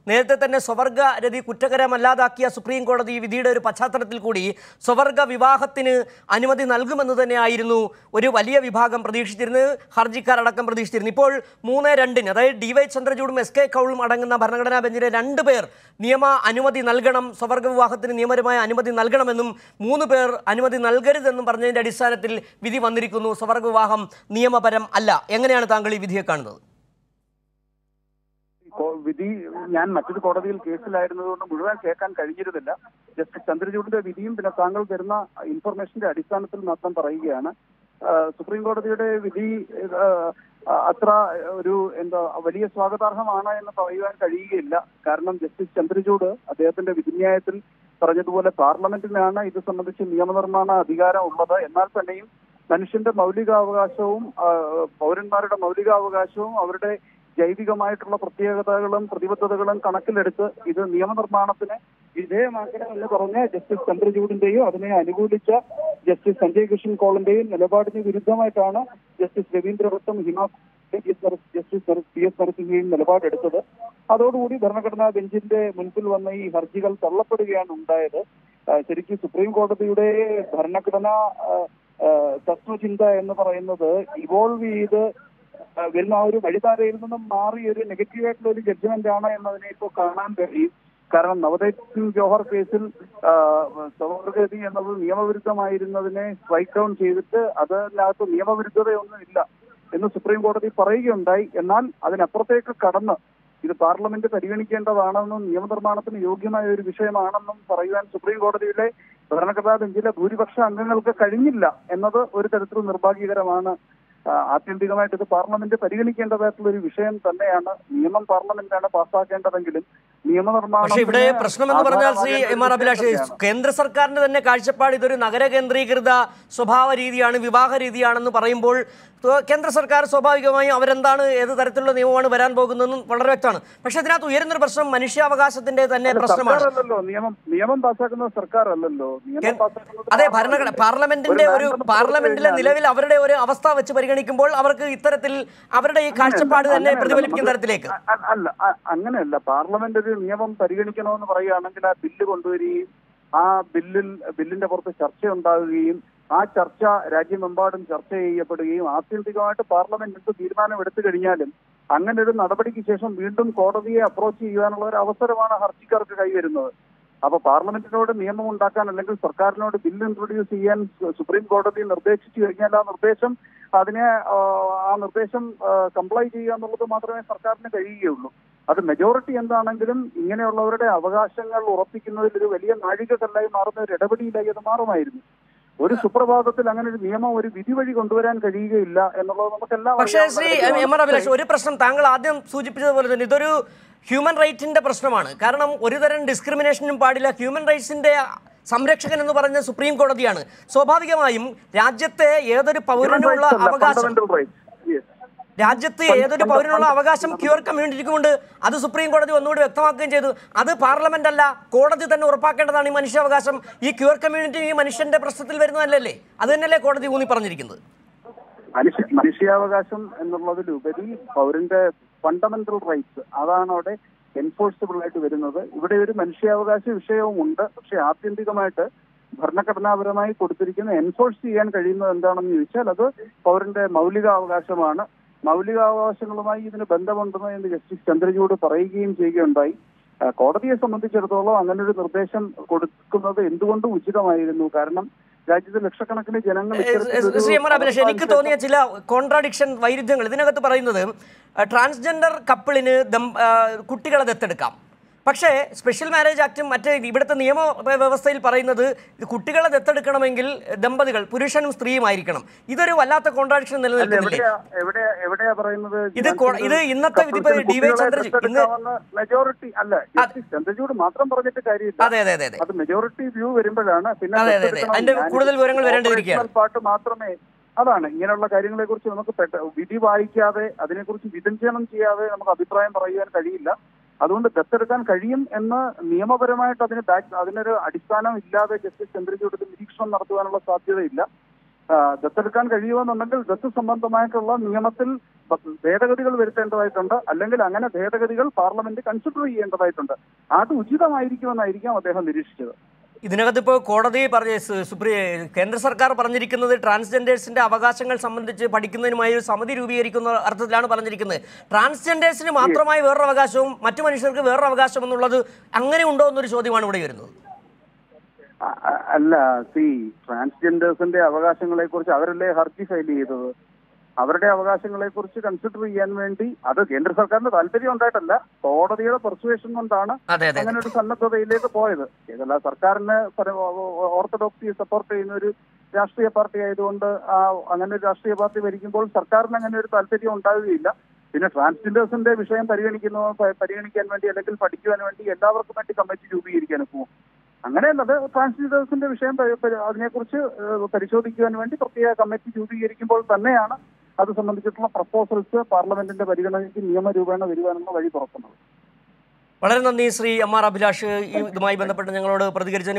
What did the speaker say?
നേരത്തെ തന്നെ സ്വവർഗ രതി കുറ്റകരമല്ലാതാക്കിയ സുപ്രീം കോടതി വിധിയുടെ ഒരു പശ്ചാത്തലത്തിൽ കൂടി സ്വവർഗ വിവാഹത്തിന് അനുമതി നൽകുമെന്ന് തന്നെയായിരുന്നു ഒരു വലിയ വിഭാഗം പ്രതീക്ഷിച്ചിരുന്നത് ഹർജിക്കാരടക്കം പ്രതീക്ഷിച്ചിരുന്നു ഇപ്പോൾ മൂന്ന് രണ്ടിന് അതായത് ഡി വൈ ചന്ദ്രചൂഡും എസ് കെ കൗളും അടങ്ങുന്ന ഭരണഘടനാ ബെഞ്ചിലെ രണ്ട് പേർ നിയമ അനുമതി നൽകണം സ്വവർഗ വിവാഹത്തിന് നിയമപരമായ അനുമതി നൽകണമെന്നും മൂന്ന് പേർ അനുമതി നൽകരുതെന്നും പറഞ്ഞതിന്റെ അടിസ്ഥാനത്തിൽ വിധി വന്നിരിക്കുന്നു സ്വവർഗ വിവാഹം നിയമപരം അല്ല എങ്ങനെയാണ് താങ്കൾ ഈ വിധിയെ കാണുന്നത് കോ- വിധി ഞാൻ മറ്റൊരു കോടതിയിൽ കേസിലായിരുന്നതുകൊണ്ട് മുഴുവൻ കേൾക്കാൻ കഴിഞ്ഞിരുന്നില്ല ജസ്റ്റിസ് ചന്ദ്രചൂഡിന്റെ വിധിയും പിന്നെ താങ്കൾ തരുന്ന ഇൻഫർമേഷന്റെ അടിസ്ഥാനത്തിൽ മാത്രം പറയുകയാണ് ആ, സുപ്രീം കോടതിയുടെ വിധി ആ, അത്ര ഒരു എന്താ വലിയ സ്വാഗതാർഹമാണ് എന്ന് പറയുവാൻ കഴിയുകയില്ല കാരണം ജസ്റ്റിസ് ചന്ദ്രചൂഡ് അദ്ദേഹത്തിന്റെ വിധിന്യായത്തിൽ പറഞ്ഞതുപോലെ പാർലമെന്റിനാണ് ഇത് സംബന്ധിച്ച് നിയമനിർമ്മാണ അധികാരം ഉള്ളത് എന്നാൽ തന്നെയും മനുഷ്യന്റെ മൗലികാവകാശവും ആ, പൗരന്മാരുടെ മൗലികാവകാശവും അവരുടെ ജൈവികമായിട്ടുള്ള പ്രത്യേകതകളും പ്രതിബദ്ധതകളും കണക്കിലെടുത്ത് ഇത് നിയമനിർമ്മാണത്തിന് വിധേയമാക്കണം എന്ന് പറഞ്ഞ ജസ്റ്റിസ് ചന്ദ്രചൂഡിന്റെയും അതിനെ അനുകൂലിച്ച ജസ്റ്റിസ് സഞ്ജയ് കിഷൻ കോളിന്റെയും നിലപാടിന് വിരുദ്ധമായിട്ടാണ് ജസ്റ്റിസ് രവീന്ദ്ര ഭട്ടും ഹിമാ ജസ്റ്റിസ് നര- പി എസ് നരസിംഹയും നിലപാടെടുത്തത് അതോടുകൂടി ഭരണഘടനാ ബെഞ്ചിന്റെ മുൻപിൽ വന്ന ഈ ഹർജികൾ തള്ളപ്പെടുകയാണ് ഉണ്ടായത് ആ, ശരിക്കും സുപ്രീം കോടതിയുടെ ഭരണഘടനാ ആ, ആ, തത്വചിന്ത എന്ന് പറയുന്നത് ഇവോൾവ് ചെയ്ത് ആ, വരുന്ന ആ ഒരു വഴിതാരയിൽ നിന്നും മാറി ഒരു നെഗറ്റീവ് ആയിട്ടുള്ള ഒരു ജഡ്ജ്മെന്റ് ആണ് എന്നതിനെ ഇപ്പോൾ കാണാൻ കഴിയും കാരണം നവദീപ് സിംഗ് ജോഹർ കേസിൽ ആ, സ്വവർഗതി എന്നത് നിയമവിരുദ്ധമായിരുന്നതിനെ സ്ട്രൈക്ക് ഡൗൺ ചെയ്തിട്ട് അതിനകത്ത് നിയമവിരുദ്ധതയൊന്നും ഇല്ല എന്ന് സുപ്രീം കോടതി പറയുകയുണ്ടായി എന്നാൽ അതിനപ്പുറത്തേക്ക് കടന്ന് ഇത് പാർലമെന്റ് പരിഗണിക്കേണ്ടതാണെന്നും നിയമനിർമ്മാണത്തിന് യോഗ്യമായ ഒരു വിഷയമാണെന്നും പറയുവാൻ സുപ്രീം കോടതിയിലെ ഭരണഘടനാ ബെഞ്ചിലെ ഭൂരിപക്ഷ അംഗങ്ങൾക്ക് കഴിഞ്ഞില്ല എന്നത് ഒരു തരത്തിൽ നിർഭാഗ്യകരമാണ് ആ, ആത്യന്തികമായിട്ട് ഇത് പാർലമെന്റ് പരിഗണിക്കേണ്ടതായിട്ടുള്ള ഒരു വിഷയം തന്നെയാണ് നിയമം പാർലമെന്റാണ് പാസ്സാക്കേണ്ടതെങ്കിലും നിയമനിർമ്മാണം പക്ഷേ ഇവിടെ പ്രശ്നം എന്ന് പറഞ്ഞാൽ ശ്രീ എം ആർ അഭിലാഷ് കേന്ദ്ര സർക്കാരിന്റെ തന്നെ കാഴ്ചപ്പാട് ഇതൊരു നഗര കേന്ദ്രീകൃത സ്വഭാവ രീതിയാണ് വിവാഹ രീതിയാണെന്ന് പറയുമ്പോൾ ത- കേന്ദ്ര സർക്കാർ സ്വാഭാവികമായും അവരെന്താണ് ഏത് തരത്തിലുള്ള നിയമമാണ് വരാൻ പോകുന്നതെന്നും വളരെ വ്യക്തമാണ് പക്ഷേ ഇതിനകത്ത് ഉയരുന്നൊരു പ്രശ്നം മനുഷ്യാവകാശത്തിന്റെ തന്നെ പ്രശ്നമാണ് സർക്കാരല്ലല്ലോ നിയമം നിയമം പാസ്സാക്കുന്ന സർക്കാർ അല്ലല്ലോ നിയമം കേ- പാസ്സാക്കുന്നത് അതെ ഭരണഘടന പാർലമെന്റിന്റെ ഒരു നിയമം പാർലമെന്റിലെ കഴിഞ്ഞാൽ നിലവിൽ അവരുടെ ഒരു അവസ്ഥ വെച്ച് പരിഗണിക്കുമ്പോൾ അവർക്ക് ഇത്തരത്തിൽ അവരുടെ ഈ കാഴ്ചപ്പാട് തന്നെ അങ്ങനെയല്ല. പ്രതിഫലിപ്പിക്കുന്ന നമുക്ക് തരത്തിലേക്ക് അ- അ- അല്ല അ- അങ്ങനെയല്ല പാർലമെന്റ് ഒരു നിയമം പരിഗണിക്കണമെന്ന് പറയുകയാണെങ്കിൽ ആ ബില്ല് കൊണ്ടുവരികയും ആ ബില്ലിൽ ബില്ലിന്റെ പുറത്ത് ചർച്ച ഉണ്ടാകുകയും ആ ചർച്ച രാജ്യമെമ്പാടും ചർച്ച ചെയ്യപ്പെടുകയും ആത്യന്തികമായിട്ട് പാർലമെന്റ് എന്ത് തീരുമാനം എടുത്തു കഴിഞ്ഞാലും അങ്ങനെ ഒരു നടപടിക്ക് ശേഷം വീണ്ടും കോടതിയെ അപ്രോച്ച് ചെയ്യാനുള്ള ഒരു അവസരമാണ് ഹർജിക്കാർക്ക് കൈവരുന്നത് അപ്പൊ പാർലമെന്റിനോട് നിയമം ഉണ്ടാക്കാൻ അല്ലെങ്കിൽ സർക്കാരിനോട് ബില്ല് ഇൻട്രൊഡ്യൂസ് ചെയ്യാൻ സു- സുപ്രീം കോടതി നിർദ്ദേശിച്ചു കഴിഞ്ഞാൽ ആ നിർദ്ദേശം അതിനെ ആ, ആ നിർദ്ദേശം കംപ്ലൈ ചെയ്യുക എന്നുള്ളത് മാത്രമേ സർക്കാരിന് കഴിയുകയുള്ളൂ അത് മെജോറിറ്റി എന്താണെങ്കിലും ഇങ്ങനെയുള്ളവരുടെ അവകാശങ്ങൾ ഉറപ്പിക്കുന്നതിൽ ഒരു വലിയ നാഴികക്കല്ലായി മാറുന്ന ഒരു ഇടപെടിയിലായി അത് മാറുമായിരുന്നു ഒരു സുപ്രഭാതത്തിൽ അങ്ങനെ ഒരു നിയമം ഒരു വിധി വഴി കൊണ്ടുവരാൻ കഴിയുകയില്ല എന്നുള്ളത് നമുക്കെല്ലാം പക്ഷേ അറിയാവുന്ന ശ്രീ കാര്യമാണ്. എം ആർ അഭിലാഷ് ഒരു പ്രശ്നം താങ്കൾ ആദ്യം സൂചിപ്പിച്ചതുപോലെ തന്നെ ഇതൊരു ഹ്യൂമൻ റൈറ്റിന്റെ പ്രശ്നമാണ് കാരണം ഒരു തരം ഡിസ്ക്രിമിനേഷനും പാടില്ല ഹ്യൂമൻ റൈറ്റ്സിന്റെ സംരക്ഷകൻ എന്ന് പറഞ്ഞ സുപ്രീം കോടതിയാണ് സ്വാഭാവികമായും രാജ്യത്തെ ഏതൊരു Human പൗരനുള്ള rights അല്ല, അവകാശം fundamental rights. Yes. രാജ്യത്ത് ഏതൊരു പൗരനുള്ള അവകാശം ക്യൂർ കമ്മ്യൂണിറ്റിക്കുമുണ്ട് അത് സുപ്രീം കോടതി ഒന്നുകൂടി വ്യക്തമാക്കുകയും ചെയ്തു അത് പാർലമെന്റ് അല്ല കോടതി തന്നെ ഉറപ്പാക്കേണ്ടതാണ് ഈ മനുഷ്യാവകാശം ഈ ക്യൂർ കമ്മ്യൂണിറ്റി ഈ മനുഷ്യന്റെ പ്രശ്നത്തിൽ വരുന്നതല്ലേ അത് തന്നെയല്ലേ കോടതി ഊന്നി പറഞ്ഞിരിക്കുന്നത് മനുഷ്യ മനുഷ്യാവകാശം എന്നുള്ളതിലുപരി പൗരന്റെ ഫണ്ടമെന്റൽ റൈറ്റ്സ് അതാണ് അവിടെ എൻഫോഴ്സിബിൾ ആയിട്ട് വരുന്നത് ഇവിടെ ഒരു മനുഷ്യാവകാശ വിഷയവും ഉണ്ട് പക്ഷെ ആത്യന്തികമായിട്ട് ഭരണഘടനാപരമായി കൊടുത്തിരിക്കുന്ന എൻഫോഴ്സ് ചെയ്യാൻ കഴിയുന്നത് എന്താണെന്ന് ചോദിച്ചാൽ അത് പൗരന്റെ മൗലികാവകാശമാണ് മൗലികാവകാശങ്ങളുമായി ഇതിന് ബന്ധമുണ്ടെന്ന് എന്ന് ജസ്റ്റിസ് ചന്ദ്രചൂഡ് പറയുകയും ചെയ്യുകയുണ്ടായി ആ, കോടതിയെ സംബന്ധിച്ചിടത്തോളം അങ്ങനെ ഒരു നിർദ്ദേശം കൊടുക്കുന്നത് എന്തുകൊണ്ടും ഉചിതമായിരുന്നു കാരണം രാജ്യത്തെ ലക്ഷക്കണക്കിന് ജനങ്ങൾ ഇത്തരത്തിലൊരു ശ്രീ എം ആർ അഭിലാഷ് എനിക്ക് തോന്നിയ ചില കോൺട്രാഡിക്ഷൻ വൈരുദ്ധ്യങ്ങൾ ഇതിനകത്ത് പറയുന്നത് ട്രാൻസ്ജെൻഡർ കപ്പിളിന് ദം- ആ, കുട്ടികളെ ദത്തെടുക്കാം പക്ഷേ സ്പെഷ്യൽ മാരേജ് ആക്ടും മറ്റ് ഇവിടുത്തെ നിയമ വ്യവസ്ഥയിൽ പറയുന്നത് ഇത് കുട്ടികളെ ദത്തെടുക്കണമെങ്കിൽ ദമ്പതികൾ പുരുഷനും സ്ത്രീയും ആയിരിക്കണം ഇതൊരു വല്ലാത്ത കോൺട്രാഡിക്ഷൻ നിലനിൽക്കുന്നില്ലേ എവിടെയാ എവിടെയാ എവിടെയാ പറയുന്നത് ഇത് കോ- ഇത് ഇന്നത്തെ വിധി ഇപ്പോ ഡി വൈ ചന്ദ്രചൂഡ് ഇന്ന് മെജോറിറ്റി അല്ല ജസ്റ്റിസ് ചന്ദ്രചൂഡ് മാത്രം പറഞ്ഞിട്ട് കാര്യമില്ല അതെ അതെ അതെ അതെ അത് മെജോറിറ്റി വ്യൂ വരുമ്പോഴാണ് പിന്നെ അതെ, അതെ, അതെ. ദത്തെടുക്കണം. അതിന്റെ ഞാൻ കൂടുതൽ വിവരങ്ങൾ വരേണ്ടിയിരിക്കുകയാണ്. operational പാർട്ട് മാത്രമേ അതാണ് ഇങ്ങനെയുള്ള കാര്യങ്ങളെ കുറിച്ച് നമുക്ക് പെട്ട- വിധി വായിക്കാതെ അതിനെക്കുറിച്ച് വിചിന്തനം ചെയ്യാതെ നമുക്ക് അഭിപ്രായം പറയുവാൻ കഴിയില്ല അതുകൊണ്ട് ദത്തെടുക്കാൻ കഴിയും എന്ന് നിയമപരമായിട്ട് അതിന് ബാക്ക് അതിനൊരു അടിസ്ഥാനം ഇല്ലാതെ ജസ്റ്റിസ് ചന്ദ്രചൂഡ് ഇത് നിരീക്ഷണം നടത്തുവാനുള്ള സാധ്യതയില്ല ആ, ദത്തെടുക്കാൻ കഴിയുമെന്നുണ്ടെങ്കിൽ ദത്ത് സംബന്ധമായിട്ടുള്ള നിയമത്തിൽ ഭ- ഭേദഗതികൾ വരുത്തേണ്ടതായിട്ടുണ്ട് അല്ലെങ്കിൽ അങ്ങനെ ഭേദഗതികൾ പാർലമെന്റ് കൺസിഡർ ചെയ്യേണ്ടതായിട്ടുണ്ട് അത് ഉചിതമായിരിക്കുമെന്നായിരിക്കാം അദ്ദേഹം നിരീക്ഷിച്ചത് ഇതിനകത്ത് ഇപ്പോൾ കോടതി പറഞ്ഞ സു- സുപ്രീ കേന്ദ്ര സർക്കാർ പറഞ്ഞിരിക്കുന്നത് ട്രാൻസ്ജെൻഡേഴ്സിന്റെ അവകാശങ്ങൾ സംബന്ധിച്ച് പഠിക്കുന്നതിനുമായി ഒരു സമിതി രൂപീകരിക്കുന്ന അർത്ഥത്തിലാണ് പറഞ്ഞിരിക്കുന്നത് ട്രാൻസ്ജെൻഡേഴ്സിന് മാത്രമായി വേറൊരു അവകാശവും മറ്റു മനുഷ്യർക്ക് വേറൊരു അവകാശം എന്നുള്ളത് അങ്ങനെ ഉണ്ടോ എന്നൊരു ചോദ്യമാണ് ഇവിടെ വരുന്നത് അ- അ- അല്ല സി ട്രാൻസ്ജെൻഡേഴ്സിന്റെ അവകാശങ്ങളെ കുറിച്ച് അവരല്ലേ ഹർജി ഫയൽ ചെയ്തത് അവരുടെ അവകാശങ്ങളെ കുറിച്ച് കൺസിഡർ ചെയ്യാൻ വേണ്ടി അത് കേന്ദ്ര സർക്കാരിന് താല്പര്യം ഉണ്ടായിട്ടല്ല കോടതിയുടെ പെർസുവേഷൻ കൊണ്ടാണ് അതെ അതെ അങ്ങനെ ഒരു സന്നദ്ധതയിലേക്ക് പോയത് ഇതല്ല സർക്കാരിന് പര- ഓർത്തഡോക്സിയെ സപ്പോർട്ട് ചെയ്യുന്ന ഒരു രാഷ്ട്രീയ പാർട്ടി ആയതുകൊണ്ട് ആ അങ്ങനെ ഒരു രാഷ്ട്രീയ പാർട്ടി ഭരിക്കുമ്പോൾ സർക്കാരിന് അങ്ങനെ ഒരു താല്പര്യം ഉണ്ടാവുകയില്ല പിന്നെ ട്രാൻസ്ജെൻഡേഴ്സിന്റെ വിഷയം പരിഗണിക്കുന്ന പ- പരിഗണിക്കാൻ വേണ്ടി അല്ലെങ്കിൽ പഠിക്കുവാൻ വേണ്ടി എല്ലാവർക്കും വേണ്ടി കമ്മിറ്റി രൂപീകരിക്കാൻ ഒക്കുമോ അങ്ങനെയല്ലത് ട്രാൻസ്ജെൻഡേഴ്സിന്റെ വിഷയം പരി- പരി- അതിനെക്കുറിച്ച് ഏഹ്, പരിശോധിക്കുവാൻ വേണ്ടി പ്രത്യേക കമ്മിറ്റി രൂപീകരിക്കുമ്പോൾ തന്നെയാണ് അത് സംബന്ധിച്ചിട്ടുള്ള പ്രപ്പോസൽസ് പാർലമെന്റിന്റെ പരിഗണനയ്ക്ക് നിയമരൂപേണ വരുവാനുള്ള വഴി തുറക്കുന്നത് വളരെ നന്ദി ശ്രീ എം ആർ അഭിലാഷ് ഈ ഇതുമായി ബന്ധപ്പെട്ട് ഞങ്ങളോട് പ്രതികരിച്ചതിന്